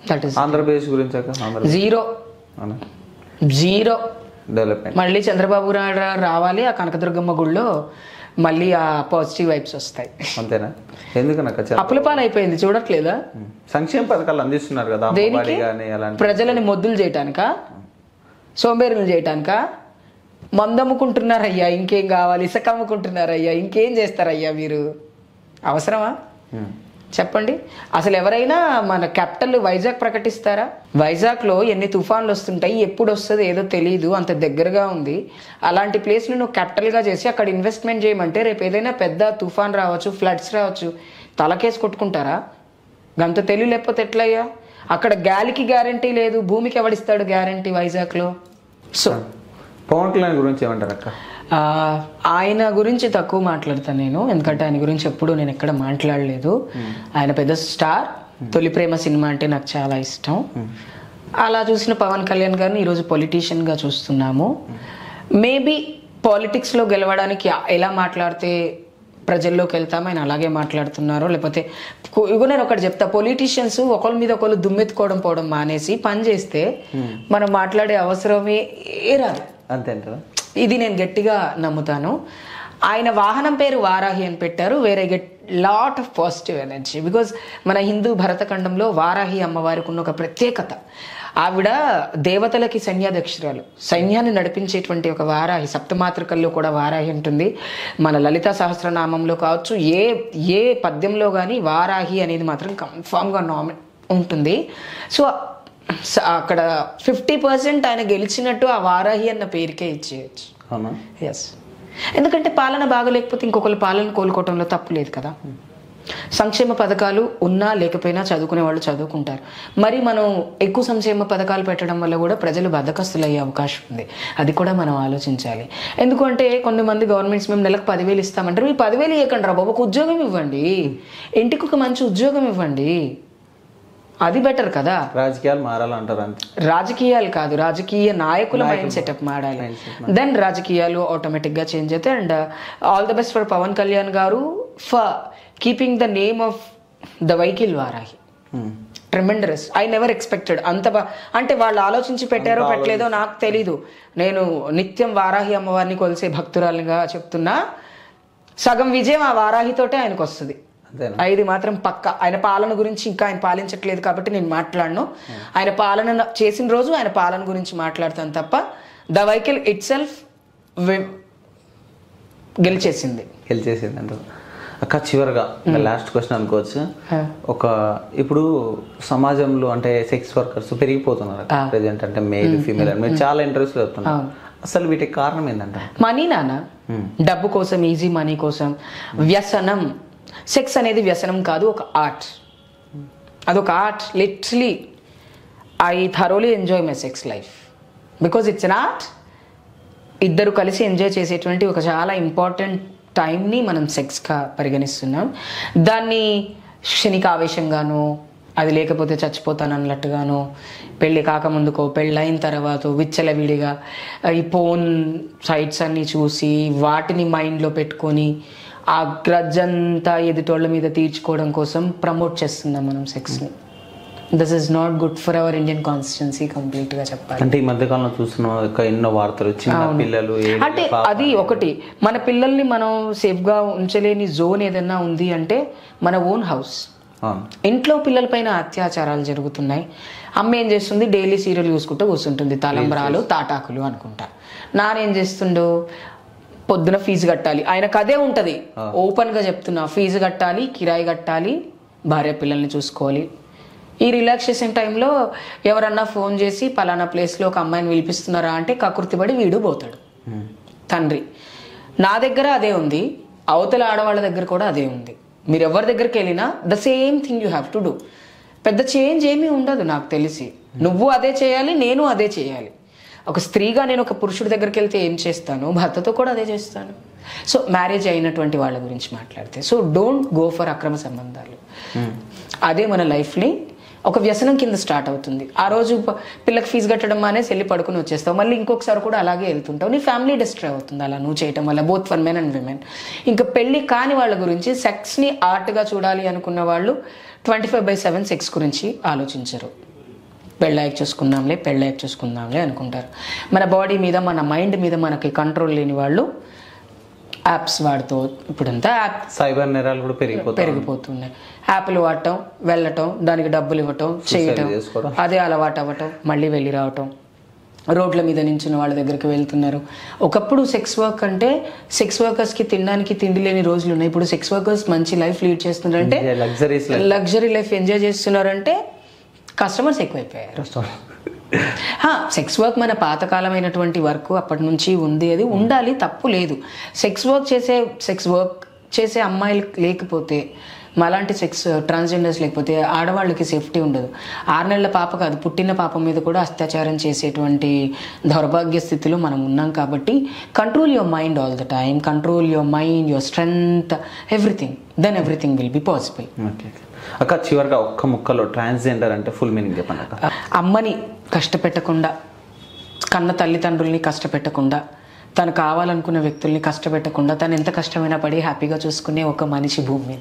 That is Andhra Pradesh గురించి అక్క Andhra Pradesh zero అవునా జీరో డెవలప్మెంట్ మళ్ళీ చంద్రబాబు నాయుడు రావాలి ఆ కనకదుర్గమ్మ గుడిలో మళ్ళీ ఆ పాజిటివ్ వైబ్స్ వస్తాయి అంతేనా ఎందుకనక్క చాలా అప్పుల పాలు అయిపోయింది చూడట్లేదా సంక్షేమ పథకాలు అందిస్తున్నారు కదా అమ్మఒడి కానీ అలాంటి ప్రజలని మొద్దులు చేయటానికా సోంబేరులు చేయటానికా మందమ్ముకుంటున్నారయ్యా ఇంకేం కావాలి ఇసుక అమ్ముకుంటున్నారయ్యా ఇంకేం చేస్తారయ్యా మీరు అవసరమా ఉమ్. చెప్పండి అసలు ఎవరైనా మన క్యాపిటల్ వైజాగ్ ప్రకటిస్తారా వైజాగ్లో ఎన్ని తుఫాన్లు వస్తుంటాయి ఎప్పుడు వస్తుంది ఏదో తెలియదు అంత దగ్గరగా ఉంది అలాంటి ప్లేస్ని నువ్వు క్యాపిటల్గా చేసి అక్కడ ఇన్వెస్ట్మెంట్ చేయమంటే రేపు ఏదైనా పెద్ద తుఫాన్ రావచ్చు ఫ్లడ్స్ రావచ్చు తలకేసి కొట్టుకుంటారా గంత తెలివి లేకపోతే ఎట్లయ్యా అక్కడ గాలికి గ్యారంటీ లేదు భూమికి ఎవడిస్తాడు గ్యారంటీ వైజాగ్లో సో పవన్ కళ్యాణ్ గురించి ఏమంటారు అక్క ఆ, ఆయన గురించి తక్కువ మాట్లాడతాను నేను ఎందుకంటే ఆయన గురించి ఎప్పుడు నేను ఎక్కడ మాట్లాడలేదు ఆయన పెద్ద స్టార్ తొలి ప్రేమ సినిమా అంటే నాకు చాలా ఇష్టం అలా చూసిన పవన్ కళ్యాణ్ గారిని ఈరోజు పొలిటీషియన్గా చూస్తున్నాము మేబీ పాలిటిక్స్లో గెలవడానికి ఎలా మాట్లాడితే ప్రజల్లోకి వెళ్తాం ఆయన అలాగే మాట్లాడుతున్నారు లేకపోతే కు- ఇగో నేను ఒకటి చెప్తా పొలిటీషియన్స్ ఒకరి మీద ఒకరు దుమ్మెత్తుకోవడం పోవడం మానేసి పని చేస్తే మనం మాట్లాడే అవసరమే ఏ రాదు అంతే అంటారా ఇది నేను గట్టిగా నమ్ముతాను ఆయన వాహనం పేరు వారాహి అని పెట్టారు వేరే get lot of positive energy because మన హిందూ భరతఖండంలో వారాహి అమ్మవారికి ఉన్న ఒక ప్రత్యేకత ఆవిడ దేవతలకి సైన్యాధ్యక్షురాలు సైన్యాన్ని నడిపించేటువంటి ఒక వారాహి సప్తమాతృకల్లో కూడా వారాహి ఉంటుంది మన లలిత సహస్రనామంలో కావచ్చు ఏ ఏ పద్యంలో కానీ వారాహి అనేది మాత్రం కన్ఫామ్గా నామి ఉంటుంది సో స- అక్కడ ఫిఫ్టీ పర్సెంట్ ఆయన గెలిచినట్టు ఆ వారాహి అన్న పేరుకే ఇచ్చేయచ్చు అవునా ఎస్ ఎందుకంటే పాలన బాగలేకపోతే ఇంకొకరి పాలన కోలుకోవటంలో తప్పు లేదు కదా సంక్షేమ పథకాలు ఉన్నా లేకపోయినా చదువుకునే వాళ్ళు చదువుకుంటారు మరి మనం ఎక్కువ సంక్షేమ పథకాలు పెట్టడం వల్ల కూడా ప్రజలు బద్దకస్తులు అయ్యే అవకాశం ఉంది అది కూడా మనం ఆలోచించాలి ఎందుకంటే కొంతమంది గవర్నమెంట్స్ మేము నెలకు పదివేలు ఇస్తామంటారు మీ పదివేలు ఇవ్వకండి రా బాబు ఒక ఉద్యోగం ఇవ్వండి ఇంటికి ఒక మంచి ఉద్యోగం ఇవ్వండి అది బెటర్ కదా రాజకీయాలు మారాలంటారు అంతే రాజకీయాలు కాదు రాజకీయ నాయకుల మైండ్ సెటప్ మారాలి దెన్ రాజకీయాలు ఆటోమేటిక్గా చేంజ్ అవుతాయి and all the best for Pawan Kalyan గారు for keeping the name of the vehicle Varahi um. Tremendous I never expected అంత బా అంటే వాళ్ళు ఆలోచించి పెట్టారో పెట్టలేదో నాకు తెలీదు నేను నిత్యం వారాహి అమ్మవారిని కొలిసే భక్తురాలుగా చెప్తున్నా సగం విజయం ఆ వారాహితోటే ఆయనకు వస్తుంది అంతేనా ఇది మాత్రం పక్క ఆయన పాలన గురించి ఇంకా ఆయన పాలించట్లేదు కాబట్టి నేను మాట్లాడను ఆయన పాలన న- చేసిన రోజు ఆయన పాలన గురించి మాట్లాడతాను తప్ప ద వెహికల్ ఇట్ సెల్ఫ్ గెలిచేసింది గెలిచేసింది అంటారు అక్క చివరిగా లాస్ట్ క్వశ్చన్ అనుకోవచ్చు Huh. ఒక ఇప్పుడు సమాజంలో అంటే సెక్స్ వర్కర్స్ పెరిగిపోతున్నారు ప్రెసెంట్ అంటే మేల్ ఫీమేల్ అని మీరు చాలా ఇంట్రెస్ట్ చెప్తున్నారు అసలు వీటికి కారణం ఏంటంటారు మనీ నాన్న డబ్బు కోసం ఈజీ మనీ కోసం వ్యసనం సెక్స్ అనేది వ్యసనం కాదు ఒక ఆర్ట్ అదొక art literally I thoroughly enjoy my sex life because it's an art ఇద్దరు కలిసి ఎంజాయ్ చేసేటువంటి ఒక చాలా ఇంపార్టెంట్ టైంని మనం సెక్స్గా పరిగణిస్తున్నాం దాన్ని క్షణిక ఆవేశంగానో అది లేకపోతే చచ్చిపోతాను అన్నట్టుగానో పెళ్ళి కాకముందుకో పెళ్ళైన తర్వాత విచ్చలవిడిగా ఈ ఫోన్ సైట్స్ అన్ని చూసి వాటిని మైండ్లో పెట్టుకొని ఆ గ్రజ్ అంతా ఎదుటోళ్ళ మీద తీర్చుకోవడం కోసం ప్రమోట్ చేస్తున్నాం మనం సెక్స్ని this is not good for our Indian constituency కంప్లీట్గా చెప్పాలి అంటే ఈ మధ్యకాలంలో చూస్తున్నాం ఒక ఎన్నో వార్తలు చిన్న పిల్లలు ఏ- అంటే అది ఒకటి మన పిల్లల్ని మనం సేఫ్గా ఉంచలేని జోన్ ఏదైనా ఉంది అంటే మన ఓన్ హౌస్ అవును ఇంట్లో పిల్లలపైన అత్యాచారాలు జరుగుతున్నాయి అమ్మ ఏం చేస్తుంది డైలీ సీరియల్ చూసుకుంటూ కూర్చుంటుంది తలంబ్రాలు తాటాకులు అనుకుంటా నానేం చేస్తుండు పొద్దున ఫీజు కట్టాలి ఆయనకు అదే ఉంటుంది ఓపెన్గా చెప్తున్నా ఫీజు కట్టాలి కిరాయి కట్టాలి భార్య పిల్లల్ని చూసుకోవాలి ఈ రిలాక్సేషన్ టైంలో ఎవరన్నా ఫోన్ చేసి పలానా ప్లేస్లో ఒక అమ్మాయిని పిలిపిస్తున్నారా అంటే కకుర్తిపడి వీడు పోతాడు ఉమ్. తండ్రి నా దగ్గర అదే ఉంది అవతల ఆడవాళ్ళ దగ్గర కూడా అదే ఉంది మీరు ఎవరి దగ్గరికి వెళ్ళినా the same thing you have to do పెద్ద చేంజ్ ఏమీ ఉండదు నాకు తెలిసి నువ్వు అదే చేయాలి నేను అదే చేయాలి ఒక స్త్రీగా నేను ఒక పురుషుడి దగ్గరికి వెళ్తే ఏం చేస్తాను భర్తతో కూడా అదే చేస్తాను సో మ్యారేజ్ అయినటువంటి వాళ్ళ గురించి మాట్లాడితే సో డోంట్ గో ఫర్ అక్రమ సంబంధాలు అదే మన లైఫ్ని ఒక వ్యసనం కింద స్టార్ట్ అవుతుంది ఆ రోజు ప- పిల్లకి ఫీజు కట్టడం మానేసి వెళ్ళి పడుకుని వచ్చేస్తావు మళ్ళీ ఇంకొకసారి కూడా అలాగే వెళ్తుంటావు నీ ఫ్యామిలీ డిస్ట్రాయ్ అవుతుంది అలా నువ్వు చేయటం వల్ల both for men and women ఇంకా పెళ్లి కాని వాళ్ళ గురించి సెక్స్ని ఆర్ట్గా చూడాలి అనుకున్న వాళ్ళు twenty five by seven sex గురించి ఆలోచించరు పెళ్ళాక చూసుకుందాంలే పెళ్ళాక చూసుకుందాంలే అనుకుంటారు మన బాడీ మీద మన మైండ్ మీద మనకి కంట్రోల్ లేని వాళ్ళు యాప్స్ వాడుతూ ఇప్పుడంతా యాప్ సైబర్ నేరాలు కూడా పెరిగిపోతాయి పెరిగిపోతున్నాయి యాప్లు వాడటం వెళ్ళటం దానికి డబ్బులు ఇవ్వటం చేయటం చేసుకోవడం. అదే అలవాటు అవ్వటం మళ్ళీ వెళ్ళి రావటం రోడ్ల మీద నించున్న వాళ్ళ దగ్గరికి వెళ్తున్నారు ఒకప్పుడు సెక్స్ వర్క్ అంటే సెక్స్ వర్కర్స్కి తినడానికి తిండి లేని రోజులు ఉన్నాయి ఇప్పుడు సెక్స్ వర్కర్స్ మంచి లైఫ్ లీడ్ చేస్తున్నారంటే లగ్జరీస్ లగ్జరీ లైఫ్ ఎంజాయ్ చేస్తున్నారంటే కస్టమర్స్ ఎక్కువైపోయారు సెక్స్ వర్క్ మన పాతకాలమైనటువంటి వర్క్ అప్పటి నుంచి ఉంది అది ఉండాలి తప్పు లేదు సెక్స్ వర్క్ చేసే సెక్స్ వర్క్ చేసే అమ్మాయిలు లేకపోతే మాలాంటి సెక్స్ ట్రాన్స్జెండర్స్ లేకపోతే ఆడవాళ్ళకి సేఫ్టీ ఉండదు ఆరు నెలల పాప కాదు పుట్టిన పాప మీద కూడా అత్యాచారం చేసేటువంటి దౌర్భాగ్య స్థితిలో మనం ఉన్నాం కాబట్టి control your mind all the time control your mind your strength everything then everything will be possible okay అక్క చివరిగా ఒక్క ముక్కలో ట్రాన్స్జెండర్ అంటే ఫుల్ మీనింగ్ చెప్పండి అక్క అమ్మని కష్టపెట్టకుండా కన్న తల్లిదండ్రుల్ని కష్టపెట్టకుండా తను కావాలనుకున్న వ్యక్తుల్ని కష్టపెట్టకుండా తను ఎంత కష్టమైనా పడి హ్యాపీగా చూసుకునే ఒక మనిషి భూమి మీద